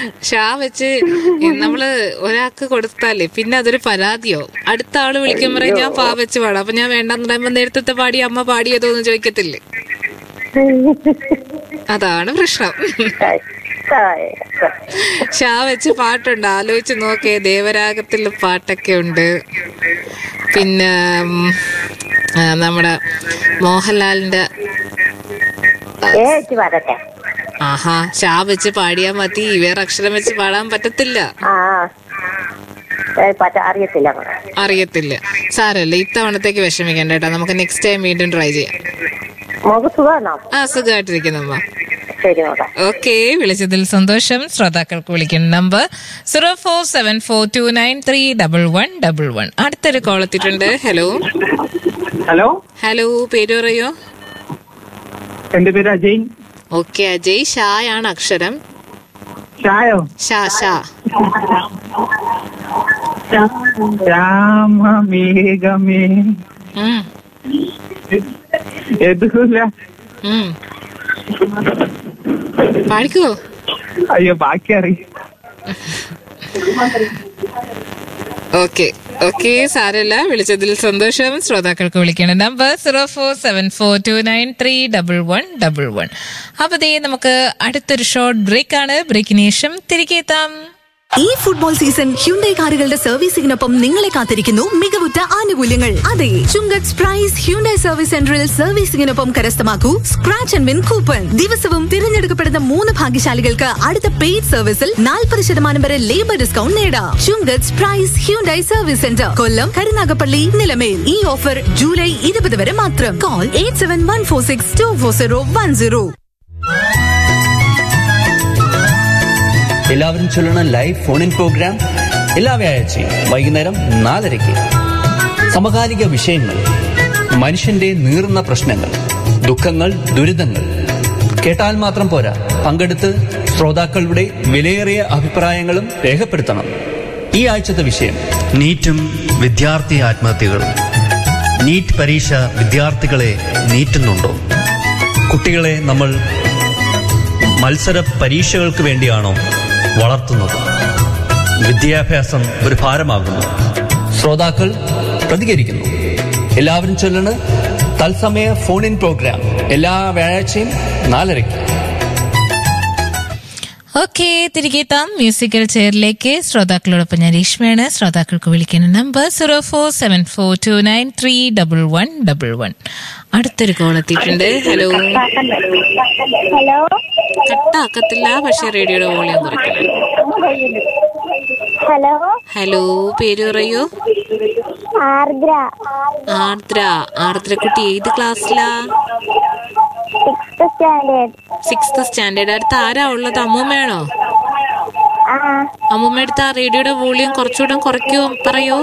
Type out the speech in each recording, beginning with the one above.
ഷാ വെച്ച് നമ്മള് ഒരാൾക്ക് കൊടുത്താലേ പിന്നെ അതൊരു പരാതിയോ അടുത്ത ആള് വിളിക്കുമ്പോഴേ ഞാൻ പാ വെച്ച് പാടാം അപ്പൊ ഞാൻ വേണ്ടെന്ന് പറയുമ്പോ നേരത്തെ പാടി അമ്മ പാടിയതോ എന്ന് ചോദിക്കത്തില്ലേ അതാണ് പ്രശ്നം ഷാ വെച്ച് പാട്ടുണ്ട് ആലോചിച്ച് നോക്കേ ദേവരാഗത്തിൽ പാട്ടൊക്കെ ഉണ്ട് പിന്നെ ഉം, ആ, നമ്മുടെ മോഹൻലാലിന്റെ ഏച്ചി വരട്ടെ ആഹാ ഷാ വെച്ച് പാടിയാ മതി വേറെ അക്ഷരം വെച്ച് പാടാൻ പറ്റത്തില്ല ആ ഏ, പറ്റ അറിയത്തില്ല മോളെ. അറിയത്തില്ല സാരല്ല ഇത്തവണത്തേക്ക് വിഷമിക്കണ്ട കേട്ടോ നമുക്ക് നെക്സ്റ്റ് ടൈം വീണ്ടും ട്രൈ ചെയ്യാം മോക്ക് സുഖമാണോ ആ സുഖമായിട്ടിരിക്കുന്നമ്മ ശരി മോളെ ഓക്കെ വിളിച്ചതിൽ സന്തോഷം ശ്രോതാക്കൾക്ക് വിളിക്കുന്ന number zero four seven four two nine three double one double one അടുത്തൊരു കോൾ എത്തിയിട്ടുണ്ട് ഹലോ ഹലോ ഹലോ പേര് പറയോ എന്റെ പേര് അജയ് ഓക്കെ അജയ് ഷായാണ് അക്ഷരം ഷായോ ഷാ ഷാ രാമമേഘമേ ഉം, എതുല ഉം. പാടിക്കോ അയ്യോ ബാക്കി അറിയാം ഓക്കെ ഓക്കെ സാരല്ല വിളിച്ചതിൽ സന്തോഷം ശ്രോതാക്കൾക്ക് വിളിക്കേണ്ട number zero four seven four two nine three double one double one അപ്പൊ ദേ നമുക്ക് അടുത്തൊരു ഷോർട്ട് ബ്രേക്ക് ആണ് ബ്രേക്കിന് ശേഷം തിരികെ എത്താം ഈ ഫുട്ബോൾ സീസൺ ഹ്യുണ്ടൈ കാറുകളുടെ സർവീസിംഗിനൊപ്പം നിങ്ങളെ കാത്തിരിക്കുന്നു മികവുറ്റ ആനുകൂല്യങ്ങൾ അതെ ചുങ്കത്ത് പ്രൈസ് ഹ്യുണ്ടൈ സർവീസ് സെന്ററിൽ സർവീസിംഗിനൊപ്പം കരസ്ഥമാക്കൂ സ്ക്രാച്ച് ആൻഡ് വിൻ കൂപ്പൺ ദിവസവും തിരഞ്ഞെടുക്കപ്പെടുന്ന മൂന്ന് ഭാഗ്യശാലികൾക്ക് അടുത്ത പെയ്ഡ് സർവീസിൽ നാൽപ്പത് ശതമാനം വരെ ലേബർ ഡിസ്കൗണ്ട് നേടാം Chungath Prize Hyundai service centre Kollam Karunagappally Nilamel ഈ ഓഫർ ജൂലൈ ഇരുപത് വരെ മാത്രം call eight seven one four six two four zero one zero എല്ലാവരും ചൊല്ലണ ലൈവ് ഫോൺ ഇൻ പ്രോഗ്രാം എല്ലാ വ്യാഴാഴ്ചയും വൈകുന്നേരം നാലരയ്ക്ക് സമകാലിക വിഷയങ്ങൾ മനുഷ്യന്റെ നീറുന്ന പ്രശ്നങ്ങൾ ദുഃഖങ്ങൾ ദുരിതങ്ങൾ കേട്ടാൽ മാത്രം പോരാ പങ്കെടുത്ത് ശ്രോതാക്കളുടെ വിലയേറിയ അഭിപ്രായങ്ങളും രേഖപ്പെടുത്തണം ഈ ആഴ്ചത്തെ വിഷയം നീറ്റും വിദ്യാർത്ഥി ആത്മഹത്യകളും നീറ്റ് പരീക്ഷ വിദ്യാർത്ഥികളെ നീറ്റുന്നുണ്ടോ കുട്ടികളെ നമ്മൾ മത്സര പരീക്ഷകൾക്ക് വേണ്ടിയാണോ വളർത്തുന്നത് വിദ്യാഭ്യാസം ഒരു ഭാരമാകുന്നു ശ്രോതാക്കൾ പ്രതികരിക്കുന്നു എല്ലാവരും ചൊല്ലണ് തത്സമയ ഫോൺ ഇൻ പ്രോഗ്രാം എല്ലാ വ്യാഴാഴ്ചയും നാലരയ്ക്ക് ഓക്കെ തിരികെ എത്താം മ്യൂസിക്കൽ ചെയറിലേക്ക് ശ്രോതാക്കളോടൊപ്പം ഞാൻ രേഷ്മയാണ് ശ്രോതാക്കൾക്ക് വിളിക്കുന്ന number zero four seven four two nine three double one double one അടുത്തൊരു കോൾ എത്തിയിട്ടുണ്ട് ഹലോ ഹലോ കട്ടാക്കത്തില്ല പക്ഷെ റേഡിയോയുടെ വോളിയം കുറയ്ക്കണം ഹലോ ഹലോ പേര് പറയൂ ആർദ്ര ആർദ്ര ആർദ്രക്കുട്ടി ഏത് ക്ലാസ്സിലാ സിക്സ്ത് സ്റ്റാൻഡേർഡ് സിക്സ്ത് സ്റ്റാൻഡേർഡ് അടുത്ത് ആരാ ഉള്ളത് അമ്മൂമ്മയാണോ ആ അമ്മൂമ്മ അടുത്ത് ആ റേഡിയോയുടെ വോളിയം കുറച്ചുകൂടെ കുറയ്ക്കോ പറയോ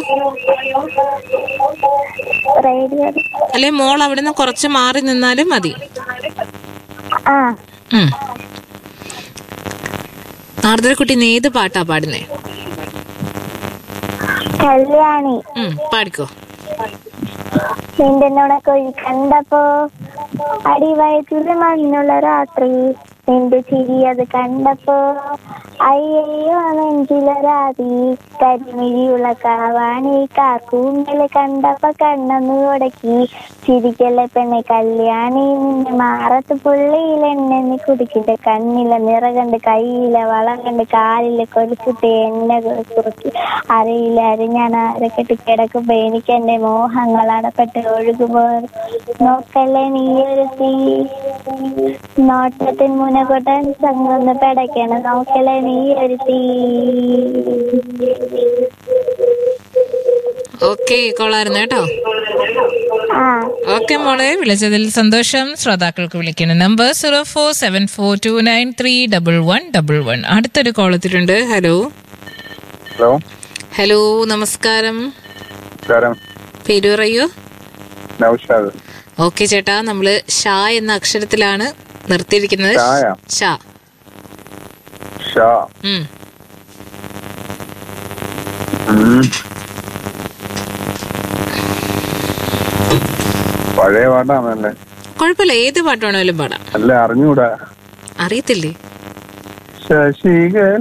റേഡിയോ അല്ലെ മോൾ അവിടെ നിന്ന് കുറച്ച് മാറി നിന്നാലും മതി ആ ഉം. ആർദ്രക്കുട്ടി നീ ഏത് പാട്ടാ പാടുന്നേ കല്യാണി ഉം, പാടിക്കോ നിന്റെ നുണക്കൊഴി കണ്ടപ്പോ അടിവയറ്റില് മണ്ണുള്ള രാത്രി നിന്റെ ചിരി അത് കണ്ടപ്പോ അയ്യോ നെഞ്ചിലൊരാതി കരിമിഴിയുള്ള കാവാണി കാക്കൂമ്പല് കണ്ടപ്പോ കണ്ണൊന്നു ഉടക്കി ചിരിക്കല്ലേ പെണ്ണെ കല്യാണി നിന്റെ മാറത്ത് പുള്ളിയിൽ എണ്ണ കുടിക്കിന്റെ കണ്ണിലെ നിറ കണ്ട് കയ്യിലെ വളം കണ്ട് കാലിലെ കൊലിച്ചിട്ട് എന്നെ കുറുക്കി അറിയില്ല അറിഞ്ഞാണ് ആരെ കെട്ടി കിടക്കുമ്പോ എനിക്ക് എന്റെ മോഹങ്ങൾ അടപ്പെട്ട് ഒഴുകുമ്പോ നോക്കല്ലേ നീ ഒരു തീ നോട്ടത്തിൻ മുനകൊട്ടൻ ചങ്ങൊന്ന് പെടയ്ക്കണം നോക്കല്ലേ നീ ഒരു തീ ഓക്കെ കൊള്ളായിരുന്നു കേട്ടോ ആ ഓക്കെ മോളെ വിളിച്ചതിൽ സന്തോഷം ശ്രോതാക്കൾക്ക് വിളിക്കുന്ന number zero four seven four two nine three double one double one അടുത്തൊരു കോൾ എത്തിയിട്ടുണ്ട് ഹലോ ഹലോ ഹലോ നമസ്കാരം നമസ്കാരം പേര് പറയൂ നൗഷാദ് ഓക്കെ ചേട്ടാ നമ്മള് ഷാ എന്ന അക്ഷരത്തിലാണ് നിർത്തിയിരിക്കുന്നത് ഷായ? ഷാ ഷാ ഉം. ഉം. പഴയ പാട്ടാണല്ലേ കുഴപ്പമില്ല ഏത് പാട്ട് വേണമെങ്കിലും പാടാം അല്ല അറിഞ്ഞൂടാ അറിയത്തില്ലേ ശശികല